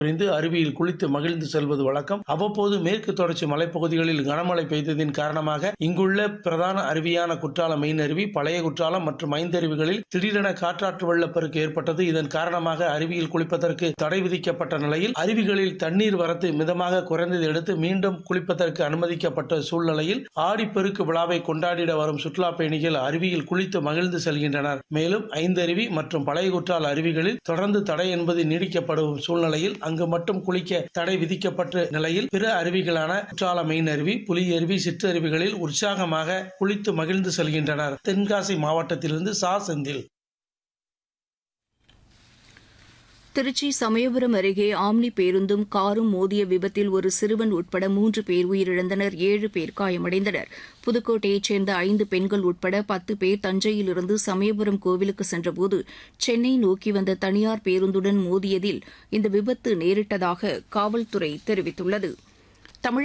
புரிந்து அருவியில் குளித்து மகிழ்ந்து செல்வது வழக்கம் அவ்வப்போது மேற்கு தொடர்ச்சி மலைப்பகுதிகளில் கனமழை பெய்ததின் காரணமாக இங்குள்ள பிரதான அருவியான குற்றாலம் மெயின் அருவி பழைய குற்றாலம் மற்றும் ஐந்தருவிகளில் திடீரென காற்றாற்று வெள்ளப்பெருக்கு ஏற்பட்டது இதன் காரணமாக அருவியில் குளிப்பதற்கு தடை விதிக்கப்பட்ட நிலையில் அருவிகளில் தண்ணீர் வரத்து மிதமாக குறைந்ததை அடுத்து மீண்டும் குளிப்பதற்கு அனுமதிக்கப்பட்ட சூழ்நிலையில் ஆடிப்பெருக்கு விழாவை கொண்டாடிட வரும் சுற்றுலா பயணிகள் அருவியில் குளித்து மகிழ்ந்து செல்கின்றனர் மேலும் ஐந்தருவி மற்றும் பழைய குற்றால அருவிகளில் தொடர்ந்து தடை என்பது நீடிக்கப்படும் சூழ்நிலையில் அங்கு மட்டும் குளிக்க தடை விதிக்கப்பட்ட நிலையில் பிற அருவிகளான குற்றால மெயின் அருவி புலியருவி சிற்றருவிகளில் உற்சாகமாக குளித்து மகிழ்ந்து செல்கின்றனர் தென்காசி மாவட்டத்திலிருந்து சா செந்தில் திருச்சி சமயபுரம் அருகே ஆம்னி பேருந்தும் காரும் மோதிய விபத்தில் ஒரு சிறுவன் உட்பட மூன்று பேர் உயிரிழந்தனர் ஏழு பேர் காயமடைந்தனர் புதுக்கோட்டையைச் சேர்ந்த ஐந்து பெண்கள் உட்பட பத்து பேர் தஞ்சையிலிருந்து சமயபுரம் கோவிலுக்கு சென்றபோது சென்னை நோக்கி வந்த தனியார் பேருந்துடன் மோதியதில் இந்த விபத்து நேரிட்டதாக காவல்துறை தெரிவித்துள்ளது